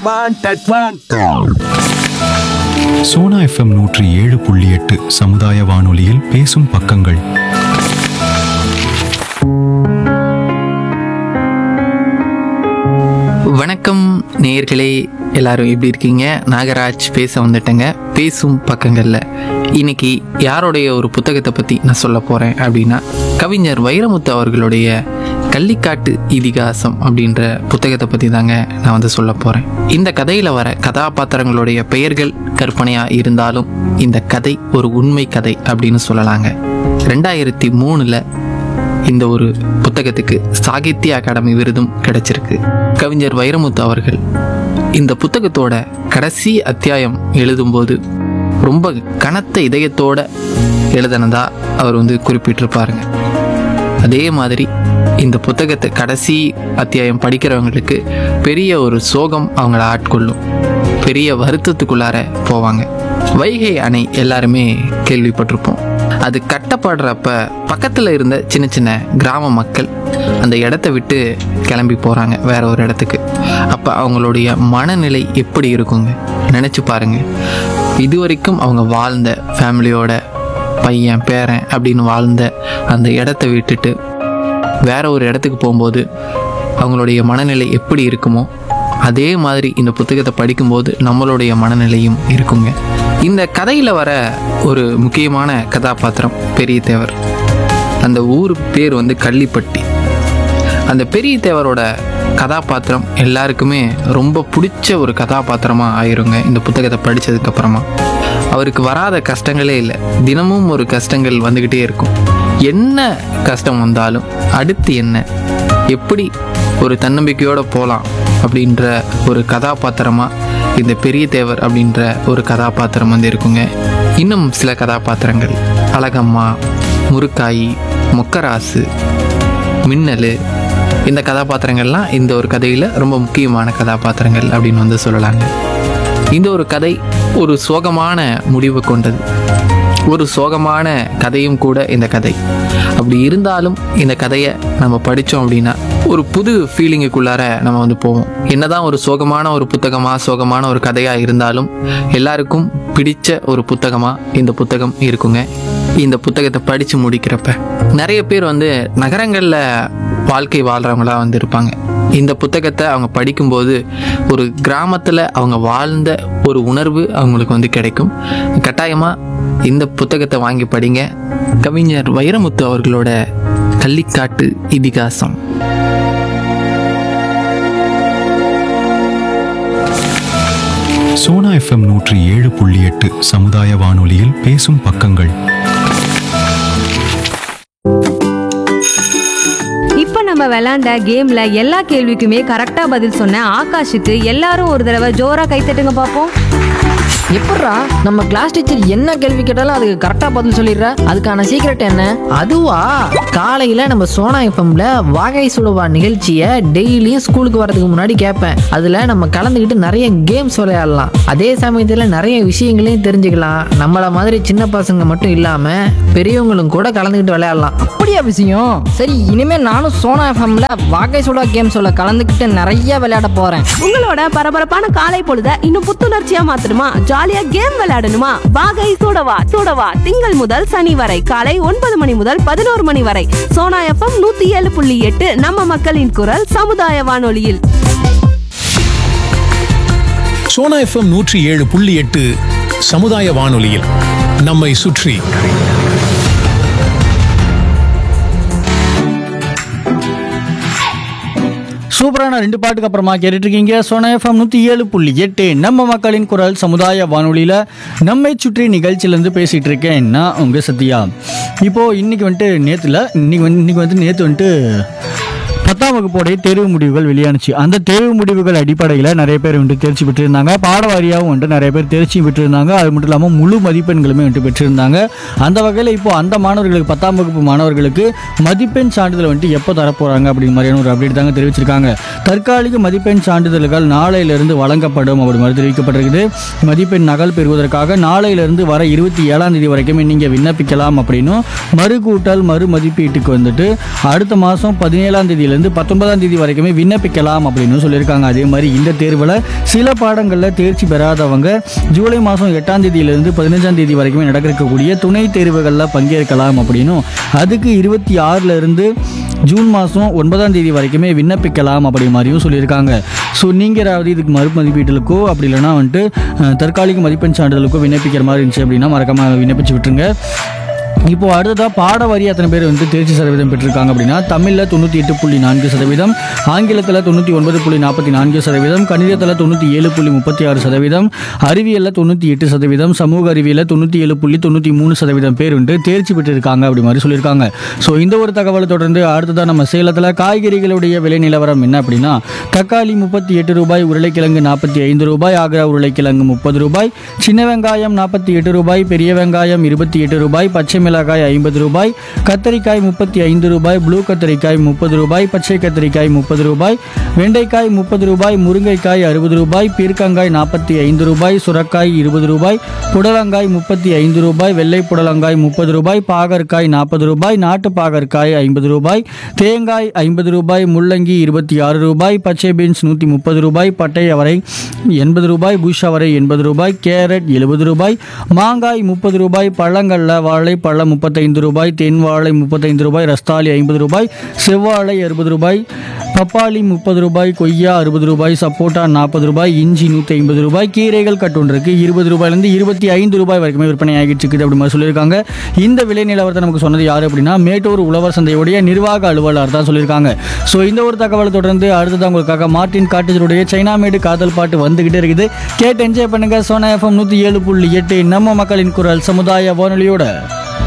wanted, wanted. Sona FM நூற்றி ஏழு புள்ளி எட்டு சமுதாய வானொலியில் பேசும் பக்கங்கள் வணக்கம் நேயர்களே எல்லாரும் எப்படி இருக்கீங்க நாகராஜ் பேச வந்துட்டேங்க பேசும் பக்கங்களில் இன்னைக்கு யாருடைய ஒரு புத்தகத்தை பற்றி நான் சொல்ல போகிறேன் அப்படின்னா கவிஞர் வைரமுத்து அவர்களுடைய கள்ளிக்காட்டு இதிகாசம் அப்படின்ற புத்தகத்தை பற்றி தாங்க நான் வந்து சொல்ல போகிறேன் இந்த கதையில் வர கதாபாத்திரங்களுடைய பெயர்கள் கற்பனையாக இருந்தாலும் இந்த கதை ஒரு உண்மை கதை அப்படின்னு சொல்லலாங்க ரெண்டாயிரத்தி மூணில் இந்த ஒரு புத்தகத்துக்கு சாகித்ய அகாடமி விருதும் கிடைச்சிருக்கு கவிஞர் வைரமுத்து அவர்கள் இந்த புத்தகத்தோட கடைசி அத்தியாயம் எழுதும்போது ரொம்ப கனத்த இதயத்தோட எழுதினதா அவர் வந்து குறிப்பிட்டிருப்பாருங்க அதே மாதிரி இந்த புத்தகத்தை கடைசி அத்தியாயம் படிக்கிறவங்களுக்கு பெரிய ஒரு சோகம் அவங்கள ஆட்கொள்ளும் பெரிய வருத்தத்துக்குள்ளார போவாங்க வைகை அணை எல்லாருமே கேள்விப்பட்டிருப்போம் அது கட்டப்படுறப்ப பக்கத்தில் இருந்த சின்ன சின்ன கிராம மக்கள் அந்த இடத்த விட்டு கிளம்பி போகிறாங்க வேற ஒரு இடத்துக்கு அப்போ அவங்களுடைய மனநிலை எப்படி இருக்குங்க நினச்சி பாருங்க இதுவரைக்கும் அவங்க வாழ்ந்த ஃபேமிலியோட பையன் பேரன் அப்படின்னு வாழ்ந்த அந்த இடத்த விட்டுட்டு வேற ஒரு இடத்துக்கு போகும்போது அவங்களுடைய மனநிலை எப்படி இருக்குமோ அதே மாதிரி இந்த புத்தகத்தை படிக்கும்போது நம்மளுடைய மனநிலையும் இருக்குங்க இந்த கதையில் வர ஒரு முக்கியமான கதாபாத்திரம் பெரிய தேவர் அந்த ஊர் பேர் வந்து கள்ளிப்பட்டி அந்த பெரிய தேவரோட கதாபாத்திரம் எல்லாருக்குமே ரொம்ப பிடிச்ச ஒரு கதாபாத்திரமாக ஆயிருங்க இந்த புத்தகத்தை படித்ததுக்கப்புறமா அவருக்கு வராத கஷ்டங்களே இல்லை தினமும் ஒரு கஷ்டங்கள் வந்துக்கிட்டே இருக்கும் என்ன கஷ்டம் வந்தாலும் அடுத்து என்ன எப்படி ஒரு தன்னம்பிக்கையோடு போகலாம் அப்படின்ற ஒரு கதாபாத்திரமாக இந்த பெரிய தேவர் அப்படின்ற ஒரு கதாபாத்திரம் வந்து இருக்குங்க இன்னும் சில கதாபாத்திரங்கள் அழகம்மா முருக்காயி மொக்கராசு மின்னல் இந்த கதாபாத்திரங்கள்லாம் இந்த ஒரு கதையில் ரொம்ப முக்கியமான கதாபாத்திரங்கள் அப்படின்னு வந்து சொல்லலாங்க இந்த ஒரு கதை ஒரு சோகமான முடிவு கொண்டது ஒரு சோகமான கதையும் கூட இந்த கதை அப்படி இருந்தாலும் இந்த கதையை நம்ம படித்தோம் அப்படின்னா ஒரு புது ஃபீலிங்குக்குள்ளார நம்ம வந்து போவோம் என்னதான் ஒரு சோகமான ஒரு புத்தகமாக சோகமான ஒரு கதையாக இருந்தாலும் எல்லாருக்கும் பிடிச்ச ஒரு புத்தகமாக இந்த புத்தகம் இருக்குங்க இந்த புத்தகத்தை படித்து முடிக்கிறப்ப நிறைய பேர் வந்து நகரங்களில் வாழ்க்கை வாழ்கிறவங்களா வந்து இருப்பாங்க இந்த புத்தகத்தை அவங்க படிக்கும்போது ஒரு கிராமத்தில் அவங்க வாழ்ந்த ஒரு உணர்வு அவங்களுக்கு வந்து கிடைக்கும் கட்டாயமாக இந்த புத்தகத்தை வாங்கி படிங்க கவிஞர் வைரமுத்து அவர்களோட கள்ளிக்காட்டு இதிகாசம் சோனா எஃப்எம் நூற்றி ஏழு புள்ளி எட்டு சமுதாய வானொலியில் பேசும் பக்கங்கள் இப்ப நம்ம விளையாண்ட கேம்ல எல்லா கேள்விக்குமே கரெக்டா பதில் சொன்ன ஆகாஷுக்கு எல்லாரும் ஒரு தடவை ஜோரா கைத்தட்டுங்க பாப்போம் எப்பட்றா நம்ம கிளாஸ் டீச்சர் என்ன கேள்வி கேட்டாலும் அதுக்கு கரெக்டா பதில் சொல்லிடுற அதுக்கான சீக்ரெட் என்ன அதுவா காலையில நம்ம சோனா எஃப்எம்ல வாகை சுடுவா நிகழ்ச்சியை டெய்லியும் ஸ்கூலுக்கு வரதுக்கு முன்னாடி கேட்பேன் அதுல நம்ம கலந்துக்கிட்டு நிறைய கேம்ஸ் விளையாடலாம் அதே சமயத்துல நிறைய விஷயங்களையும் தெரிஞ்சுக்கலாம் நம்மள மாதிரி சின்ன பசங்க மட்டும் இல்லாம பெரியவங்களும் கூட கலந்துக்கிட்டு விளையாடலாம் அப்படியா விஷயம் சரி இனிமே நானும் சோனா எஃப்எம்ல வாகை சுடா கேம்ஸோட கலந்துக்கிட்டு நிறைய விளையாட போறேன் உங்களோட பரபரப்பான காலை பொழுத இன்னும் புத்துணர்ச்சியா மாத்தணுமா ஜாலியா கேம் விளையாடணுமா வாகை சூடவா சூடவா திங்கள் முதல் சனி வரை காலை ஒன்பது மணி முதல் பதினோரு மணி வரை சோனா எஃப்எம் நூத்தி ஏழு புள்ளி எட்டு நம்ம மக்களின் குரல் சமுதாய வானொலியில் சோனா எஃப்எம் நூற்றி ஏழு புள்ளி எட்டு சமுதாய வானொலியில் நம்மை சுற்றி சூப்பரான ரெண்டு பாட்டுக்கு அப்புறமா கேட்டுட்டு இருக்கீங்க சோனா எஃப்எம் நூற்றி ஏழு புள்ளி எட்டு நம்ம மக்களின் குரல் சமுதாய வானொலியில் நம்மை சுற்றி நிகழ்ச்சியிலேருந்து பேசிகிட்டு இருக்கேன் நான் உங்கள் சத்யா இப்போது இன்னைக்கு வந்துட்டு நேற்றுல இன்னைக்கு வந்து இன்னைக்கு வந்து நேற்று வந்துட்டு பத்தாம் வகுப்போடைய தேர்வு முடிவுகள் வெளியானுச்சு அந்த தேர்வு முடிவுகள் அடிப்படையில் நிறைய பேர் வந்துட்டு தேர்ச்சி பெற்றிருந்தாங்க பாட வாரியாகவும் வந்துட்டு நிறைய பேர் தேர்ச்சி பெற்றிருந்தாங்க அது மட்டும் இல்லாமல் முழு மதிப்பெண்களுமே வந்துட்டு பெற்றிருந்தாங்க அந்த வகையில் இப்போ அந்த மாணவர்களுக்கு பத்தாம் வகுப்பு மாணவர்களுக்கு மதிப்பெண் சான்றிதழ் வந்துட்டு எப்போ தரப்போகிறாங்க அப்படிங்கிற மாதிரியான ஒரு அப்டேட் தாங்க தெரிவிச்சிருக்காங்க தற்காலிக மதிப்பெண் சான்றிதழ்கள் நாளையிலிருந்து வழங்கப்படும் அப்படி மாதிரி தெரிவிக்கப்பட்டிருக்குது மதிப்பெண் நகல் பெறுவதற்காக நாளையிலிருந்து வர இருபத்தி ஏழாம் தேதி வரைக்கும் நீங்கள் விண்ணப்பிக்கலாம் அப்படின்னும் மறு கூட்டல் மறு மதிப்பீட்டுக்கு வந்துட்டு அடுத்த மாதம் பதினேழாம் தேதியிலிருந்து தேதியிலேருந்து பத்தொன்பதாம் தேதி வரைக்குமே விண்ணப்பிக்கலாம் அப்படின்னு சொல்லியிருக்காங்க அதே மாதிரி இந்த தேர்வில் சில பாடங்களில் தேர்ச்சி பெறாதவங்க ஜூலை மாதம் எட்டாம் தேதியிலிருந்து பதினஞ்சாம் தேதி வரைக்குமே நடக்க இருக்கக்கூடிய துணை தேர்வுகளில் பங்கேற்கலாம் அப்படின்னும் அதுக்கு இருபத்தி ஆறுல இருந்து ஜூன் மாதம் ஒன்பதாம் தேதி வரைக்குமே விண்ணப்பிக்கலாம் அப்படி மாதிரியும் சொல்லியிருக்காங்க ஸோ நீங்கள் யாராவது இதுக்கு மறுமதிப்பீட்டுகளுக்கோ அப்படி இல்லைன்னா வந்துட்டு அஹ், தற்காலிக மதிப்பெண் சான்றிதழுக்கோ விண்ணப்பிக்கிற மாதிரி இருந்துச்சு அப்படின்னா மறக்காம விண்ணப்பிச்சு விட்டுருங்க இப்போ அடுத்ததாக பாட வரி அத்தனை பேர் வந்து தேர்ச்சி சதவீதம் பெற்றிருக்காங்க அப்படின்னா தமிழில் தொண்ணூற்றி எட்டு புள்ளி நான்கு சதவீதம் ஆங்கிலத்தில் தொண்ணூற்றி ஒன்பது புள்ளி நாற்பத்தி நான்கு சதவீதம் கணிதத்தில் தொண்ணூற்றி ஏழு புள்ளி முப்பத்தி ஆறு சதவீதம் அறிவியலில் தொண்ணூற்றி எட்டு சதவீதம் சமூக அறிவியலில் தொண்ணூற்றி ஏழு புள்ளி தொண்ணூற்றி மூணு சதவீதம் பேர் வந்து தேர்ச்சி பெற்றிருக்காங்க அப்படி மாதிரி சொல்லியிருக்காங்க ஸோ இந்த ஒரு தகவலை தொடர்ந்து அடுத்ததாக நம்ம சேலத்தில் காய்கறிகளுடைய விலை நிலவரம் என்ன அப்படின்னா தக்காளி முப்பத்தி எட்டு ரூபாய் உருளைக்கிழங்கு நாற்பத்தி ஐந்து ரூபாய் ஆக்ரா உருளைக்கிழங்கு முப்பது ரூபாய் சின்ன வெங்காயம் நாற்பத்தி எட்டு ரூபாய் பெரிய வெங்காயம் இருபத்தி எட்டு ரூபாய் பச்சை மிளகாய் ஐம்பது ரூபாய் கத்தரிக்காய் முப்பத்தி ஐந்து ரூபாய் ப்ளூ கத்தரிக்காய் முப்பது ரூபாய் பச்சை கத்தரிக்காய் முப்பது ரூபாய் வெண்டைக்காய் முப்பது ரூபாய் முருங்கைக்காய் அறுபது ரூபாய் பீர்க்கங்காய் நாற்பத்தி ஐந்து ரூபாய் சுரக்காய் இருபது ரூபாய் புடலங்காய் முப்பத்தி ஐந்து ரூபாய் வெள்ளை புடலங்காய் முப்பது ரூபாய் பாகற்காய் நாற்பது ரூபாய் நாட்டு பாகற்காய் ஐம்பது ரூபாய் தேங்காய் ஐம்பது ரூபாய் முள்ளங்கி இருபத்தி ஆறு ரூபாய் பச்சை பீன்ஸ் நூற்றி முப்பது ரூபாய் பட்டை அவரை எண்பது ரூபாய் புஷ் அவரை எண்பது ரூபாய் கேரட் எழுபது ரூபாய் மாங்காய் முப்பது ரூபாய் பழங்கள்ல வாழை பழம் முப்பத்தைந்து ரூபாய் தென் வாழை முப்பத்தைந்து ரூபாய் ரஸ்தாலி ஐம்பது ரூபாய் செவ்வாழை அறுபது ரூபாய் பப்பாளி முப்பது ரூபாய் கொய்யா அறுபது ரூபாய் சப்போட்டா நாற்பது ரூபாய் இஞ்சி நூற்றி ஐம்பது ரூபாய் கீரைகள் கட்டுன்றிருக்கு இருபது ரூபாயிலேருந்து இருபத்தி ஐந்து ரூபாய் வரைக்குமே விற்பனை ஆகிட்டு இருக்குது அப்படி மாதிரி சொல்லியிருக்காங்க இந்த விலை நிலவரத்தை நமக்கு சொன்னது யார் அப்படின்னா மேட்டூர் உழவர் சந்தையுடைய நிர்வாக அலுவலர் தான் சொல்லியிருக்காங்க ஸோ இந்த ஒரு தகவலை தொடர்ந்து அடுத்தது உங்களுக்காக மார்ட்டின் காட்டேஜருடைய சைனா மேடு காதல் பாட்டு வந்துகிட்டே இருக்குது கேட்டு என்ஜாய் பண்ணுங்க சோனா எஃப்எம் நூற்றி ஏழு புள்ளி எட்டு நம்ம மக்களின் குரல் சமுதாய வானொலியோட